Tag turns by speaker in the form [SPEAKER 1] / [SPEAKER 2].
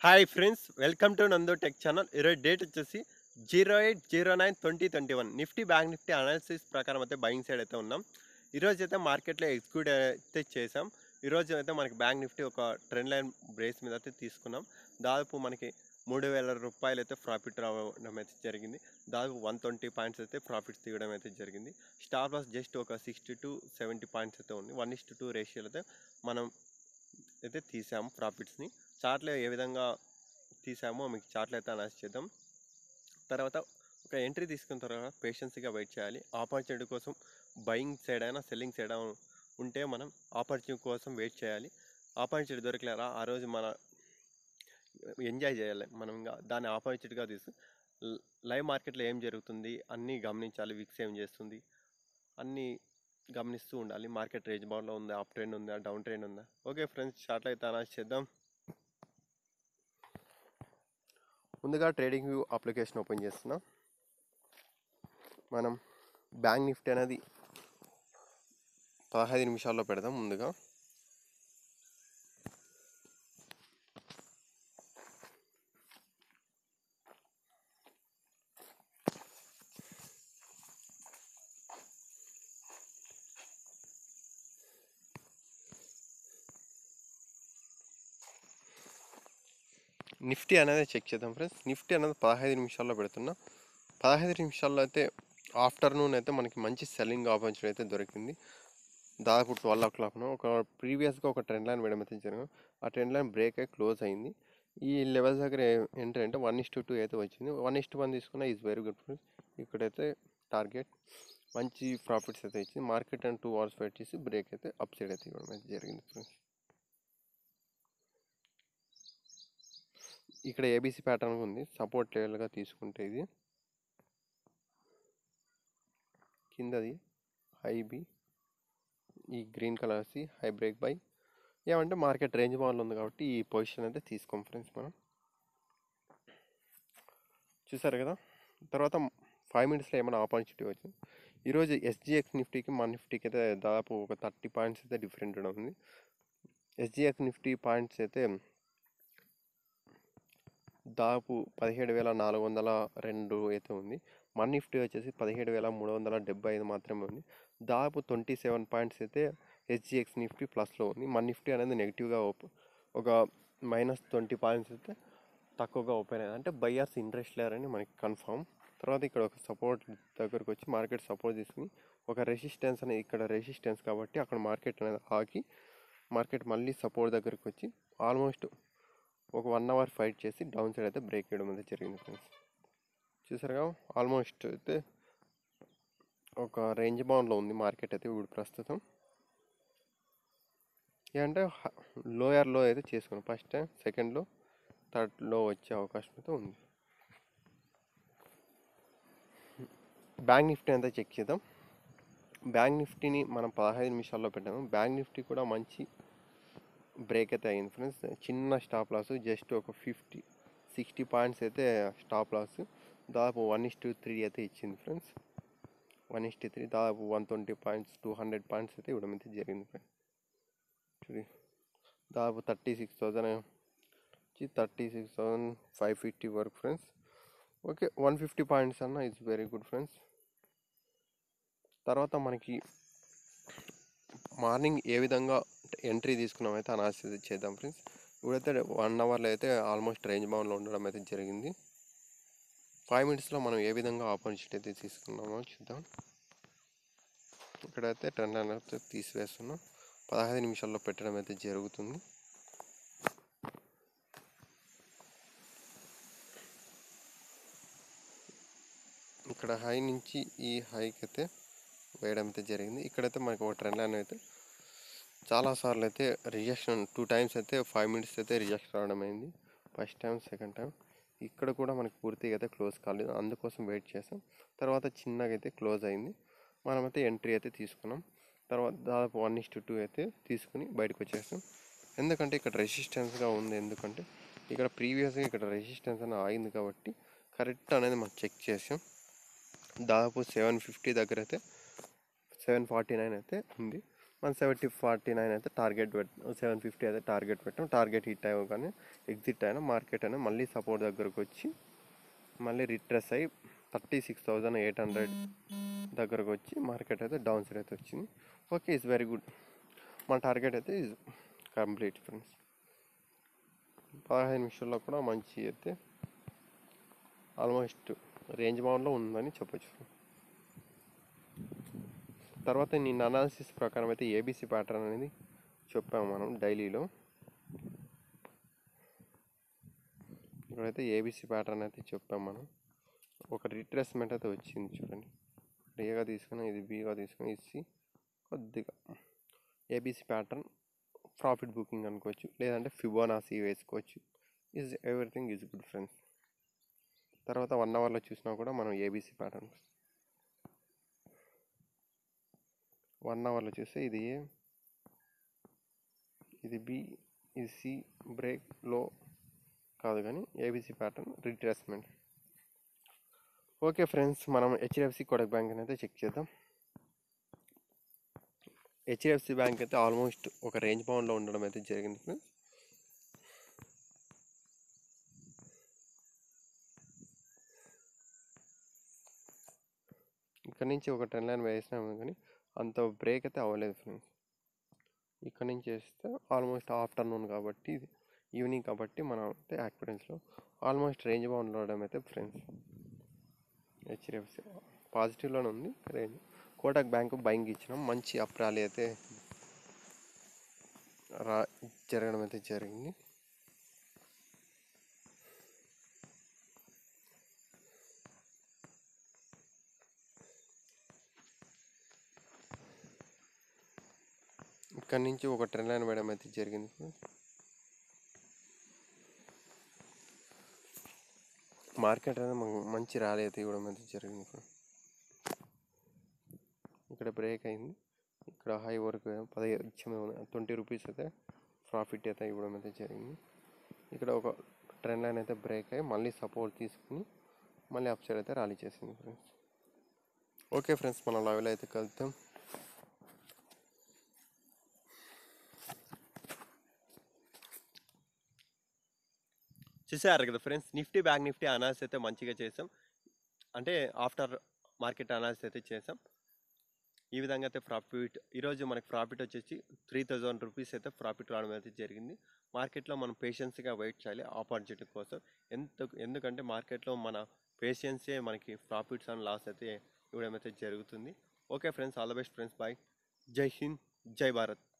[SPEAKER 1] hi friends welcome to Nandu tech channel ఈరోజు date వచ్చేసి zero eight zero nine twenty twenty one Nifty bank Nifty analysis ప్రకారం అయితే buying side అయితే ఉన్నాం ఈరోజు అయితే మార్కెట్లో ఎగ్జిక్యూట్ అయితే చేసాం ఈరోజు అయితే మనకి బ్యాంక్ నిఫ్టీ ఒక ట్రెండ్ లైన్ బ్రేస్ మీద అయితే తీసుకున్నాం దాదాపు మనకి మూడు వేల రూపాయలు అయితే ప్రాఫిట్ రావడం అయితే జరిగింది దాదాపు వన్ ట్వంటీ పాయింట్స్ అయితే ప్రాఫిట్స్ తీయడం అయితే జరిగింది స్టార్ లాస్ జస్ట్ ఒక సిక్స్టీ టు సెవెంటీ పాయింట్స్ అయితే ఉంది వన్ ఇస్ టూ రేషియోలో అయితే మనం అయితే తీసాము ప్రాఫిట్స్ని చార్ట్లో ఏ విధంగా తీసామో మీకు చార్ట్లో అయితే అనౌన్స్ చేద్దాం తర్వాత ఒక ఎంట్రీ తీసుకున్న తర్వాత పేషెన్స్గా వెయిట్ చేయాలి ఆపర్చునిటీ కోసం బయింగ్ సైడ్ అయినా సెల్లింగ్ సైడ్ అయినా ఉంటే మనం ఆపర్చునిటీ కోసం వెయిట్ చేయాలి ఆపర్చునిటీ దొరకలేరా ఆ రోజు మన ఎంజాయ్ చేయాలి మనం ఇంకా దాన్ని ఆపర్చునిటీగా తీసు లైవ్ మార్కెట్లో ఏం జరుగుతుంది అన్నీ గమనించాలి విక్స్ ఏం చేస్తుంది అన్నీ గమనిస్తూ ఉండాలి మార్కెట్ రేంజ్ బౌండ్లో ఉందా అప్ ట్రెండ్ ఉందా డౌన్ ట్రెండ్ ఉందా ఓకే ఫ్రెండ్స్ షార్ట్లో అయితే అనౌన్స్ చేద్దాం ముందుగా ట్రేడింగ్ వ్యూ అప్లికేషన్ ఓపెన్ చేస్తున్నాం మనం బ్యాంక్ నిఫ్టీ అనేది పదహైదు నిమిషాల్లో పెడదాం ముందుగా నిఫ్టీ అనేది చెక్ చేద్దాం ఫ్రెండ్స్ నిఫ్టీ అనేది పదహైదు నిమిషాల్లో పెడుతున్నా పదహైదు నిమిషాల్లో అయితే ఆఫ్టర్నూన్ అయితే మనకి మంచి సెల్లింగ్ ఆపర్చునిటీ అయితే దొరికింది దాదాపు ట్వెల్వ్ ఓ క్లాక్ను ఒక ప్రీవియస్గా ఒక ట్రెండ్ లైన్ వేయడం అయితే జరిగింది ఆ ట్రెండ్ లైన్ బ్రేక్ అయి క్లోజ్ అయింది ఈ లెవెల్స్ దగ్గర ఎంట్రీ అంటే వన్ ఇస్ టూ అయితే వచ్చింది వన్ ఇస్ వన్ తీసుకున్న ఈజ్ వెరీ గుడ్ ఫ్రెండ్స్ ఇక్కడైతే టార్గెట్ మంచి ప్రాఫిట్స్ అయితే ఇచ్చింది market and two hours wait చేసి బ్రేక్ అయితే అప్ సైడ్ అయితే ఇవ్వడం అయితే జరిగింది ఫ్రెండ్స్ ఇక్కడ ఏబీసీ ప్యాటర్న్ ఉంది సపోర్ట్ లెవెల్గా తీసుకుంటే ఇది కిందది హై బి ఈ గ్రీన్ కలర్సి హై బ్రేక్ బై ఏమంటే మార్కెట్ రేంజ్ బాల్ ఉంది కాబట్టి ఈ పొజిషన్ అయితే తీసుకోం ఫ్రెండ్స్ మనం చూసారు కదా తర్వాత ఫైవ్ మినిట్స్లో ఏమైనా ఆపర్చునిటీ వచ్చింది ఈరోజు ఎస్జిఎక్స్ నిఫ్టీకి మన నిఫ్టీకి అయితే దాదాపు ఒక థర్టీ పాయింట్స్ అయితే డిఫరెంట్ ఉంది ఎస్జిఎక్స్ నిఫ్టీ పాయింట్స్ అయితే దాదాపు పదిహేడు వేల నాలుగు వందల రెండు అయితే ఉంది మన నిఫ్టీ వచ్చేసి పదిహేడు వేల మూడు వందల డెబ్బై ఐదు మాత్రమే ఉంది దాదాపు ట్వంటీ సెవెన్ పాయింట్స్ అయితే హెచ్జిఎక్స్ నిఫ్టీ ప్లస్లో ఉంది మన నిఫ్టీ అనేది నెగిటివ్గా ఓపెన్ ఒక మైనస్ ట్వంటీ పాయింట్స్ అయితే తక్కువగా ఓపెన్ అయ్యింది అంటే బయ్యర్స్ ఇంట్రెస్ట్ లేరని మనకి కన్ఫామ్ తర్వాత ఇక్కడ ఒక సపోర్ట్ దగ్గరకు వచ్చి మార్కెట్ సపోర్ట్ తీసుకుని ఒక రెసిస్టెన్స్ అనేది ఇక్కడ రెసిస్టెన్స్ కాబట్టి అక్కడ మార్కెట్ అనేది ఆగి మార్కెట్ మళ్ళీ సపోర్ట్ దగ్గరకు వచ్చి ఆల్మోస్ట్ ఒక వన్ అవర్ ఫైట్ చేసి డౌన్ సైడ్ అయితే బ్రేక్ వేయడం అయితే జరిగింది ఫ్రెండ్స్ చూసారుగా ఆల్మోస్ట్ అయితే ఒక రేంజ్ బౌండ్లో ఉంది మార్కెట్ అయితే ఇప్పుడు ప్రస్తుతం ఏంటంటే లోయర్లో అయితే చేసుకున్నాం ఫస్ట్ టైం సెకండ్లో థర్డ్లో వచ్చే అవకాశం అయితే ఉంది బ్యాంక్ నిఫ్టీ అంతా చెక్ చేద్దాం బ్యాంక్ నిఫ్టీని మనం పదహైదు నిమిషాల్లో పెట్టాము బ్యాంక్ నిఫ్టీ కూడా మంచి బ్రేక్ అయితే అయింది ఫ్రెండ్స్ చిన్న స్టాప్ లాస్ జస్ట్ ఒక ఫిఫ్టీ సిక్స్టీ పాయింట్స్ అయితే స్టాప్ లాస్ దాదాపు వన్ ఇస్ టూ త్రీ అయితే ఇచ్చింది ఫ్రెండ్స్ వన్ ఇస్ త్రీ దాదాపు one twenty points two hundred points అయితే ఇవ్వడం అయితే జరిగింది ఫ్రెండ్స్ చూడి దాదాపు థర్టీ సిక్స్ థౌజండ్ వచ్చి thirty six thousand five fifty వరకు friends okay one fifty points అన్న ఇట్స్ వెరీ గుడ్ ఫ్రెండ్స్ తర్వాత మనకి మార్నింగ్ ఏ విధంగా ఎంట్రీ తీసుకున్నాం అయితే అనాలిసిస్ చేద్దాం ఫ్రెండ్స్ ఇప్పుడైతే వన్ అవర్లో అయితే ఆల్మోస్ట్ రేంజ్ బౌండ్లో ఉండడం అయితే జరిగింది ఫైవ్ మినిట్స్లో మనం ఏ విధంగా ఆపర్చునిటీ అయితే తీసుకున్నామో చూద్దాం ఇక్కడైతే ట్రెండ్ అయితే తీసివేస్తున్నాం పదహైదు నిమిషాల్లో పెట్టడం అయితే జరుగుతుంది ఇక్కడ హై నుంచి ఈ హైకి అయితే వేయడం అయితే జరిగింది ఇక్కడైతే మనకి ఒక ట్రెండ్ లైన్ అయితే చాలాసార్లు అయితే రిజెక్షన్ టూ టైమ్స్ అయితే ఫైవ్ మినిట్స్ అయితే రిజెక్ట్ రావడం అయింది ఫస్ట్ టైం సెకండ్ టైం ఇక్కడ కూడా మనకి పూర్తిగా అయితే క్లోజ్ కాలేదు అందుకోసం వెయిట్ చేసాం తర్వాత చిన్నగా అయితే క్లోజ్ అయింది మనమైతే ఎంట్రీ అయితే తీసుకున్నాం తర్వాత దాదాపు వన్ ఇస్ టూ అయితే తీసుకుని బయటకు వచ్చేసాం ఎందుకంటే ఇక్కడ రెసిస్టెన్స్గా ఉంది ఎందుకంటే ఇక్కడ ప్రీవియస్గా ఇక్కడ రెసిస్టెన్స్ అని ఆగింది కాబట్టి కరెక్ట్ అనేది మనం చెక్ చేసాం దాదాపు సెవెన్ ఫిఫ్టీ దగ్గర అయితే సెవెన్ ఫార్టీ నైన్ అయితే ఉంది వన్ సెవెంటీ ఫార్టీ నైన్ అయితే టార్గెట్ పెట్ సెవెన్ ఫిఫ్టీ అయితే టార్గెట్ పెట్టాం టార్గెట్ హిట్ అయ్యగానే ఎగ్జిట్ అయినా మార్కెట్ అయినా మళ్ళీ సపోర్ట్ దగ్గరకు వచ్చి మళ్ళీ రిట్రెస్ అయ్యి thirty six thousand eight hundred దగ్గరకు వచ్చి మార్కెట్ అయితే డౌన్ సైడ్ అయితే వచ్చింది ఓకే ఇట్స్ వెరీ గుడ్ మన టార్గెట్ అయితే ఇస్ కంప్లీట్ ఫ్రెండ్స్ పదహైదు నిమిషాల్లో కూడా మంచి అయితే ఆల్మోస్ట్ రేంజ్ బౌండ్లో ఉందని చెప్పొచ్చు తర్వాత నేను అనాలిసిస్ ప్రకారం అయితే ఏబీసీ ప్యాటర్న్ అనేది చెప్పాము మనం డైలీలో ఇక్కడైతే ఏబీసీ ప్యాటర్న్ అయితే చెప్పాం మనం ఒక రిట్రేస్మెంట్ అయితే వచ్చింది చూడండి ఏగా తీసుకుని ఇది బీగా తీసుకుని ఇది సి కొద్దిగా ఏబీసీ ప్యాటర్న్ ప్రాఫిట్ బుకింగ్ అనుకోవచ్చు లేదంటే ఫిబోనాసీ వేసుకోవచ్చు is everything is good friends తర్వాత వన్ అవర్లో చూసినా కూడా మనం ఏబీసీ ప్యాటర్న్ వన్ అవర్లో చూస్తే ఇది ఏ ఇది బి ఇది సి బ్రేక్ లో కాదు కానీ ABC pattern retracement okay friends మనం హెచ్డిఎఫ్సి కొడక్ బ్యాంక్ అయితే చెక్ చేద్దాం హెచ్డిఎఫ్సి బ్యాంక్ అయితే ఆల్మోస్ట్ ఒక రేంజ్ బౌండ్లో ఉండడం అయితే జరిగింది ఫ్రెండ్స్ ఇక్కడ నుంచి ఒక టెన్ లైన్ వేసినాము కానీ అంత బ్రేక్ అయితే అవ్వలేదు ఫ్రెండ్స్ ఇక్కడ నుంచి వేస్తే ఆల్మోస్ట్ ఆఫ్టర్నూన్ కాబట్టి ఇది ఈవినింగ్ కాబట్టి మనం అయితే యాక్పిడెన్స్లో ఆల్మోస్ట్ రేంజ్ బౌండ్లో ఉండడం అయితే ఫ్రెండ్స్ హెచ్డిఎఫ్సి పాజిటివ్లోనే ఉంది రేంజ్ కోటక్ బ్యాంకు బయింగ్ ఇచ్చినాం మంచి అప్ ర్యాలీ అయితే రా జరగడం అయితే జరిగింది ఇక్కడ నుంచి ఒక ట్రెండ్ లైన్ వేయడం అయితే జరిగింది మార్కెట్ అనేది మనకు మంచి ర్యాలీ అయితే ఇవ్వడం అయితే జరిగింది ఇప్పుడు ఇక్కడ బ్రేక్ అయింది ఇక్కడ హై వరకు పదిహేను ఇచ్చాము ట్వంటీ రూపీస్ అయితే ప్రాఫిట్ అయితే ఇవ్వడం అయితే జరిగింది ఇక్కడ ఒక ట్రెండ్ లైన్ అయితే బ్రేక్ అయ్యి మళ్ళీ సపోర్ట్ తీసుకుని మళ్ళీ అప్ సైడ్ అయితే ర్యాలీ చేసింది ఫ్రెండ్స్ ఓకే ఫ్రెండ్స్ మన లెవెల్ అయితే కలుద్దాం చూసారు కదా friends Nifty bank Nifty analysis అయితే మంచిగా చేసాం అంటే ఆఫ్టర్ మార్కెట్ అనాలిసిస్ అయితే చేసాం ఈ విధంగా అయితే ప్రాఫిట్ ఈరోజు మనకి ప్రాఫిట్ వచ్చేసి త్రీ థౌజండ్ రూపీస్ అయితే ప్రాఫిట్ రావడం అయితే జరిగింది మార్కెట్లో మనం పేషెన్స్గా వెయిట్ చేయాలి ఆపర్చునిటీ కోసం ఎంత ఎందుకంటే మార్కెట్లో మన పేషెన్సే మనకి ప్రాఫిట్స్ అండ్ లాస్ అయితే ఇవ్వడం అయితే జరుగుతుంది okay friends all the best friends bye జై హింద్ జై భారత్